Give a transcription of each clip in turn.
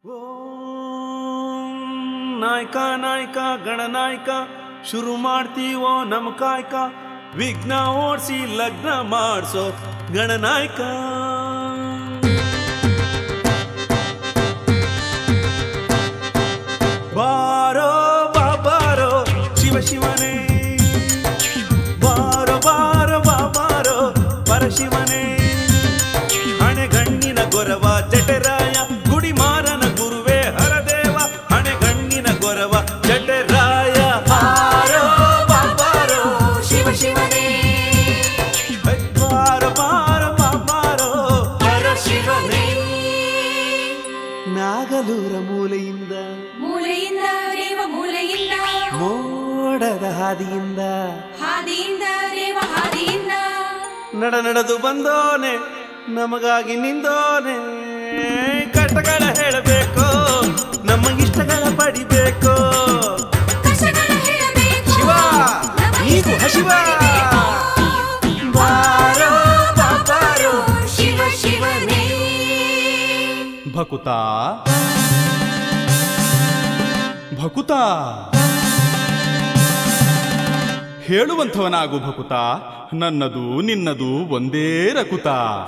ನಾಯಕ ನಾಯಕ ಗಣನಾಯಕ ಶುರು ಮಾಡ್ತೀವೋ ನಮ್ ಕಾಯ್ಕ ವಿಘ್ನ ಓಡಿಸಿ ಲಗ್ನ ಮಾಡ್ಸೋ ಗಣನಾಯಕ ಬಾರೋ ಬಾಬಾರೋ ಶಿವ ಶಿವನೇ ಬಾರೋ ಬಾರೋ ಬಾಬಾರೋ ಪರಶಿವನೇ ಹಣೆಗಣ್ಣಿನ ಗೊರವ ಜಟರಾಯ ಗುಡಿಮಾರನ ಗುರುವೇ ಹರದೇವ ಹಣೆಗಣ್ಣಿನ ಗೊರವ ಜಟರಾಯ ಬಾರೋ ಬಾಬಾರೋ ಶಿವ ಶಿವನೇ ಬಾರೋ ಬಾರೋ ಬಾಬಾರೋ ಪರಶಿವನೇ ನಾಗಲೂರ ಮೂಲೆಯಿಂದ ಮೂಲೆಯಿಂದ ರೇವ ಮೂಲೆಯಿಂದ ಮೋಡದ ಹಾದಿಯಿಂದ ಹಾದಿಯಿಂದ ರೇವ ಹಾದಿಯಿಂದ ನಡ ನಡೆದು ಬಂದೋನೆ ನಮಗಾಗಿ ನಿಂದೋನೆ ಕಷ್ಟಗಳ ಹೇಳಬೇಕು ನಮ್ಮ ಇಷ್ಟಗಳ ಪಡಿಬೇಕು ಕಷ್ಟಗಳ ಹೇಳಬೇಕು ಶಿವ ನಮ್ಮ ನೀಗು ಹಸಿವ ಬಾರೋ ಬಾಬಾರೋ ಶಿವ ಶಿವನೇ ಭಕುತ ಭಕುತ ಹೇಳುವಂಥವನಾಗು ಭಕುತ ನನ್ನದು ನಿನ್ನದು ಒಂದೇ ರಕುತ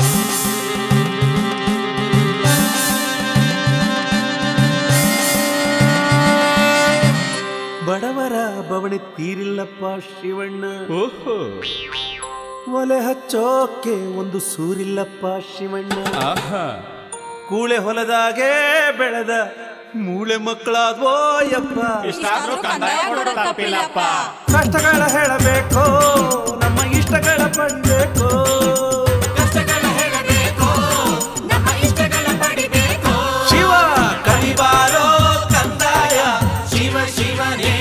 ಬಡವರ ಬವಣೆ ತೀರಿಲ್ಲಪ್ಪ ಶಿವಣ್ಣ ಓಹೋ ಒಲೆ ಹಚ್ಚೋಕೆ ಒಂದು ಸೂರಿಲ್ಲಪ್ಪ ಶಿವಣ್ಣ ಆಹಾ ಕೂಳೆ ಹೊಲದಾಗೆ ಬೆಳೆದ ಮೂಳೆ ಮಕ್ಕಳಾದ್ವೋ ಯಪ್ಪ ಇಷ್ಟಾದ್ರೂ ಕಂದಾಯ ಕೊಡೋ ತಪ್ಪಿಲ್ಲಪ್ಪ ಕಷ್ಟಗಳ ಹೇಳಬೇಕು ನಮ್ಮ ಇಷ್ಟಗಳ ಪಡ್ಬೇಕು ಕಷ್ಟಗಳ ಹೇಳಬೇಕು ನಮ್ಮ ಇಷ್ಟಗಳ ಪಡಿಬೇಕು ಶಿವ ಕಲಿಬಾರೋ ಕಂದಾಯ ಶಿವ ಶಿವನೇ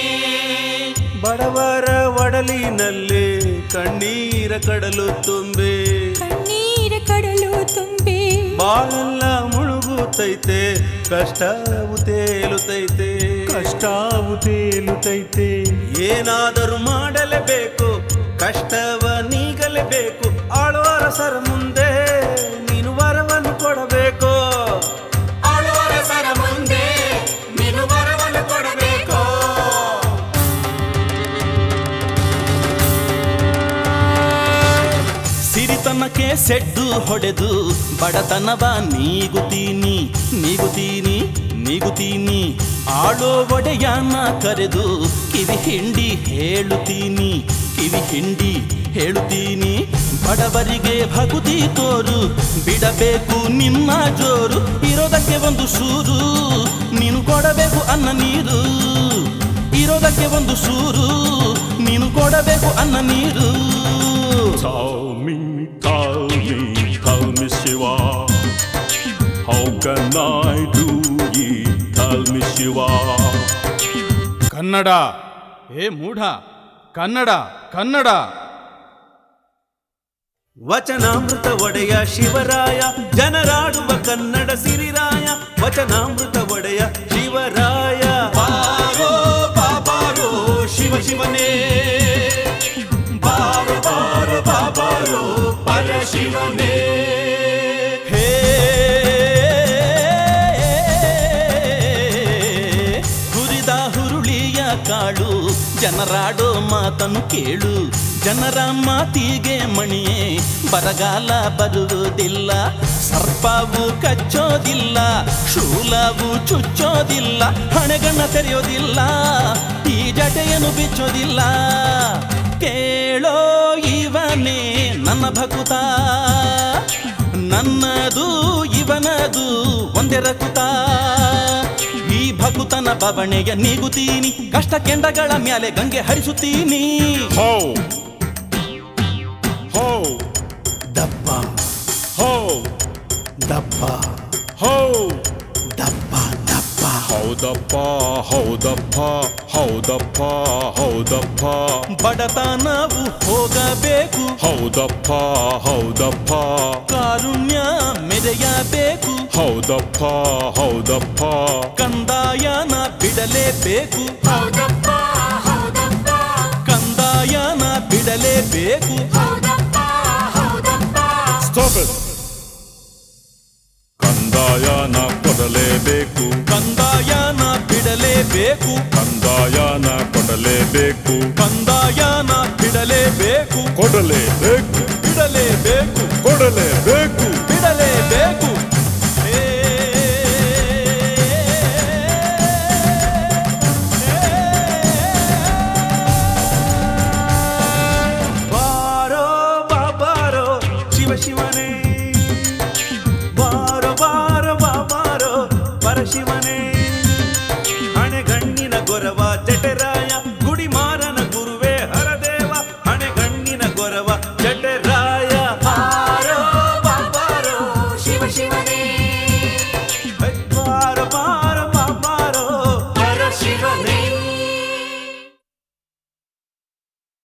ಬಡವರ ಒಡಲಿನಲ್ಲಿ ಕಣ್ಣೀರ ಕಡಲು ತುಂಬಿ ಕಣ್ಣೀರ ಕಡಲು ತುಂಬಿ ಬಾಳೆಲ್ಲ ಮುಳುಗುತ್ತೈತೆ ಕಷ್ಟವು ತೇಲುತ್ತೈತೆ ಕಷ್ಟವು ತೇಲುತ್ತೈತೆ ಏನಾದರೂ ಮಾಡಲೇಬೇಕು ಕಷ್ಟವ ನೀಗಲೇಬೇಕು ಆಳುವರಸರ ಮುಂದೆ ನೀನು ವರವನ್ನು ಕೊಡಬೇಕು ಆಳುವರಸರ ಮುಂದೆ ನೀನು ವರವನ್ನು ಕೊಡಬೇಕು ಸಿರಿತನಕ್ಕೆ ಸೆಡ್ಡು ಹೊಡೆದು ಬಡತನವ ನೀಗುತ್ತೀನಿ ನೀಗುತ್ತೀನಿ ನೀಗುತ್ತೀನಿ ಆಳೋ ಒಡೆಯನ ಕರೆದು ಕಿವಿ ಹಿಂಡಿ ಹೇಳುತ್ತೀನಿ ಕಿವಿ ಹಿಂಡಿ ಹೇಳುತ್ತೀನಿ ಬಡವರಿಗೆ ಭಗುತಿ ತೋರು ಬಿಡಬೇಕು ನಿನ್ನ ಜೋರು ಇರೋದಕ್ಕೆ ಒಂದು ಸೂರು ನೀನು ಕೊಡಬೇಕು ಅನ್ನ ನೀರು ಇರೋದಕ್ಕೆ ಒಂದು ಸೂರು ನೀನು ಕೊಡಬೇಕು ಅನ್ನ ನೀರು Tell me, tell me, tell me, Shiva. How can I do it? Tell me, Shiva. Kannada ಏ ಮೂಢ ಕನ್ನಡ ಕನ್ನಡ ವಚನಾಮೃತ ಒಡೆಯ ಶಿವರಾಯ ಜನರಾಡುವ ಕನ್ನಡ ಸಿರಿರಾಯ ವಚನಾಮೃತ ಒಡೆಯ ಶಿವರಾಯ ಬಾರೋ ಬಾಬಾರೋ ಶಿವ ಶಿವನೇ ಬಾರೋ ಬಾರೋ ಬಾಬಾರೋ ಪರ ಶಿವನೇ ಹೇ ಹುರಿದ ಹುರುಳಿಯ ಕಾಳು ಜನರಾಡೋ ಮಾತನ್ನು ಕೇಳು ಜನರ ಮಾತಿಗೆ ಮಣಿಯೇ ಬರಗಾಲ ಬರುವುದಿಲ್ಲ ಸರ್ಪವು ಕಚ್ಚೋದಿಲ್ಲ ಶೂಲವು ಚುಚ್ಚೋದಿಲ್ಲ ಹಣೆಗಣ್ಣ ತೆರೆಯೋದಿಲ್ಲ ಈ ಜಟೆಯನ್ನು ಬಿಚ್ಚೋದಿಲ್ಲ ಕೇಳೋ ಇವನೇ ನನ್ನ ಭಕುತ ನನ್ನದು ಇವನದು ಒಂದೇ ರಕುತ ಈ ಭಕುತನ ಬವಣೆಯ ನೀಗುತ್ತೀನಿ ಕಷ್ಟ ಕೆಂಡಗಳ ಮ್ಯಾಲೆ ಗಂಗೆ ಹರಿಸುತ್ತೀನಿ Ho! Ho! ದಪ್ಪ Ho! ದಪ್ಪ Ho! ದಪ್ಪ ದಪ್ಪ ಹೌದಪ್ಪ ಹೌದಪ್ಪ ಹೌದಪ್ಪ ಹೌದಪ್ಪ ಬಡತನವು ಹೋಗಬೇಕು ಹೌದಪ್ಪ ಹೌದಪ್ಪ ಕಾರುಣ್ಯ ಮೆರೆಯಬೇಕು ಹೌದಪ್ಪ ಹೌದಪ್ಪ ಕಂದಾಯನ ಬಿಡಲೇಬೇಕು ಹೌದಪ್ಪ ಹೌದಪ್ಪ ಕಂದಾಯನ ಬಿಡಲೇಬೇಕು ಹೌದಪ್ಪ ಹೌದಪ್ಪ Stop it! ಕಂದಾಯನ ಕೊಡಲೇ ಕೊಡಲೇಬೇಕು ಕಂದಾಯನ ಬಿಡಲೇಬೇಕು ಕಂದಾಯನ ಕೊಡಲೇಬೇಕು ಕಂದಾಯನ ಬಿಡಲೇಬೇಕು ಕೊಡಲೇಬೇಕು ಬಿಡಲೇಬೇಕು ಕೊಡಲೇಬೇಕು ಬಿಡಲೇಬೇಕು ಏ, ಬಾರೋ ಬಾಬಾರೋ ಶಿವ ಶಿವನ